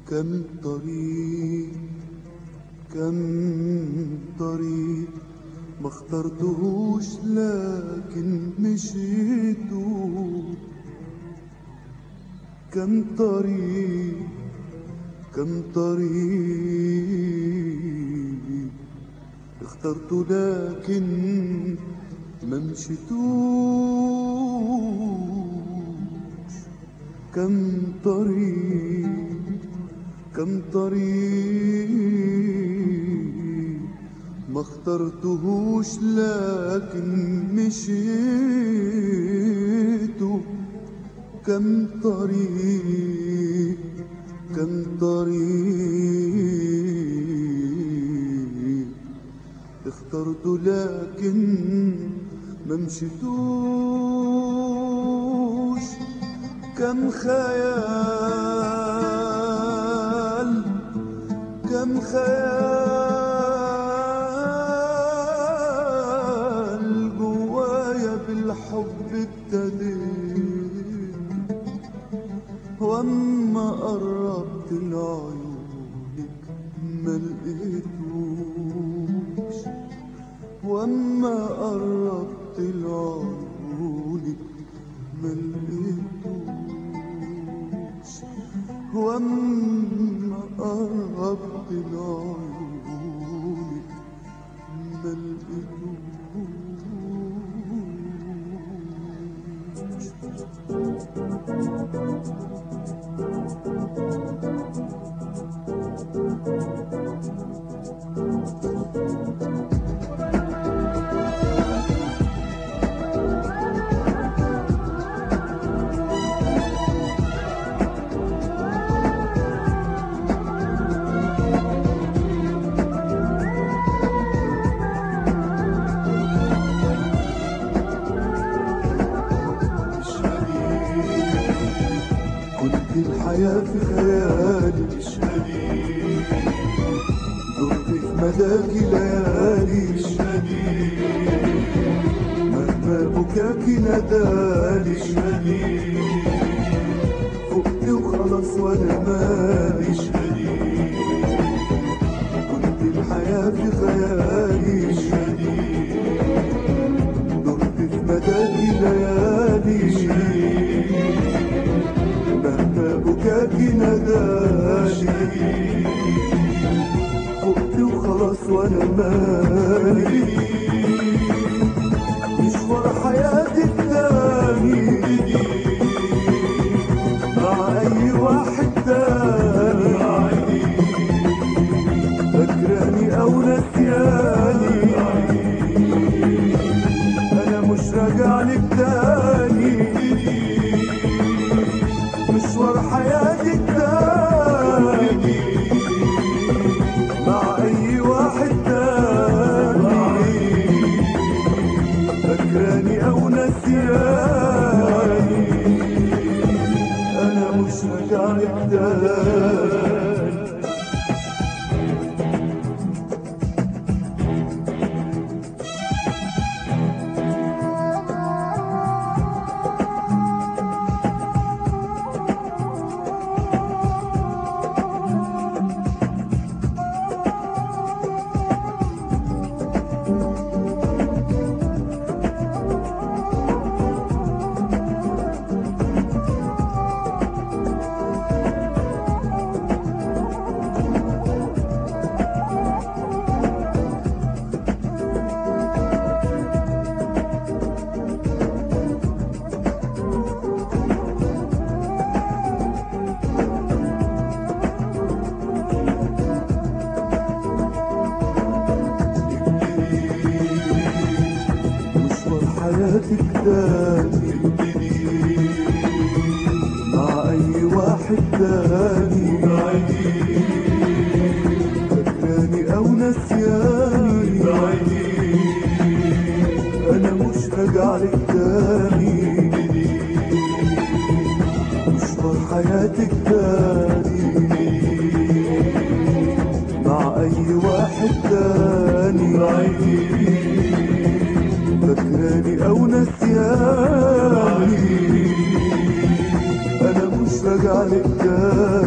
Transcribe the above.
كم طريق كم طريق ما اخترتهوش لكن مشيته كم طريق كم طريق اخترته لكن ما مشيتوش كم طريق كم طريق ما اخترتهوش لكن مشيته كم طريق كم طريق اخترته لكن ما مشيتوش كم خيال كم خيال جوايا بالحب ابتديت واما قربت لعيونك ما لقيتوش واما قربت لعيونك ما لقيتوش واما قربت لعيونك ما لقيتوش كنت الحياة في خيالي مش قليل دقت في مداكي ليالي مش قليل مهما بكاكي نادالي مش قليل فقت وخلاص وانا مالي مش قليل كنت الحياة في خيالي مش قليل دقت في مداكي ليالي مش قليل مهما بكاكي ناداني فقت وخلاص وانا مالي مشوار حياتي التاني مع اي واحد تاني فاكراني او نسياني انا مش راجع لك تاني مشوار حياتي التاني مع اي واحد تاني فاكراني او نسياني انا مش راجع لك تاني مشوار حياتك تاني مع اي واحد تاني فاكراني او نسياني انا مش راجع لك تاني مشوار حياتك تاني مع اي واحد تاني فاكراني او نسياني انا مش راجع لك تاني